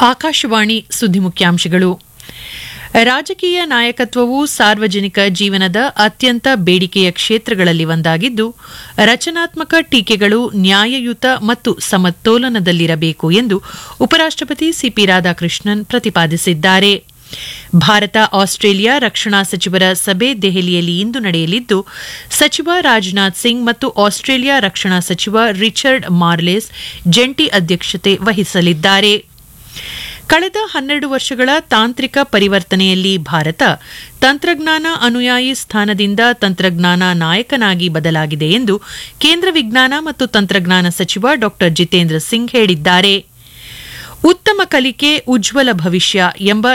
ಆಕಾಶವಾಣಿ ಸುದ್ದಿ ಮುಖ್ಯಾಂಶಗಳು ರಾಜಕೀಯ ನಾಯಕತ್ವವು ಸಾರ್ವಜನಿಕ ಜೀವನದ ಅತ್ಯಂತ ಬೇಡಿಕೆಯ ಕ್ಷೇತ್ರಗಳಲ್ಲಿ ಒಂದಾಗಿದ್ದು ರಚನಾತ್ಮಕ ಟೀಕೆಗಳು ನ್ಯಾಯಯುತ ಮತ್ತು ಸಮತೋಲನದಲ್ಲಿರಬೇಕು ಎಂದು ಉಪರಾಷ್ಟಪತಿ ಸಿಪಿ ರಾಧಾಕೃಷ್ಣನ್ ಪ್ರತಿಪಾದಿಸಿದ್ದಾರೆ ಭಾರತ ಆಸ್ಟ್ರೇಲಿಯಾ ರಕ್ಷಣಾ ಸಚಿವರ ಸಭೆ ದೆಹಲಿಯಲ್ಲಿ ಇಂದು ನಡೆಯಲಿದ್ದು ಸಚಿವ ರಾಜನಾಥ್ ಸಿಂಗ್ ಮತ್ತು ಆಸ್ಟ್ರೇಲಿಯಾ ರಕ್ಷಣಾ ಸಚಿವ ರಿಚರ್ಡ್ ಮಾರ್ಲೆಸ್ ಜಂಟಿ ಅಧ್ಯಕ್ಷತೆ ವಹಿಸಲಿದ್ದಾರೆ ಕಳೆದ ಹನ್ನೆರಡು ವರ್ಷಗಳ ತಾಂತ್ರಿಕ ಪರಿವರ್ತನೆಯಲ್ಲಿ ಭಾರತ ತಂತ್ರಜ್ಞಾನ ಅನುಯಾಯಿ ಸ್ಥಾನದಿಂದ ತಂತ್ರಜ್ಞಾನ ನಾಯಕನಾಗಿ ಬದಲಾಗಿದೆ ಎಂದು ಕೇಂದ್ರ ವಿಜ್ಞಾನ ಮತ್ತು ತಂತ್ರಜ್ಞಾನ ಸಚಿವ ಡಾ ಜಿತೇಂದ್ರ ಸಿಂಗ್ ಹೇಳಿದ್ದಾರೆ ಉತ್ತಮ ಕಲಿಕೆ ಉಜ್ವಲ ಭವಿಷ್ಯ ಎಂಬ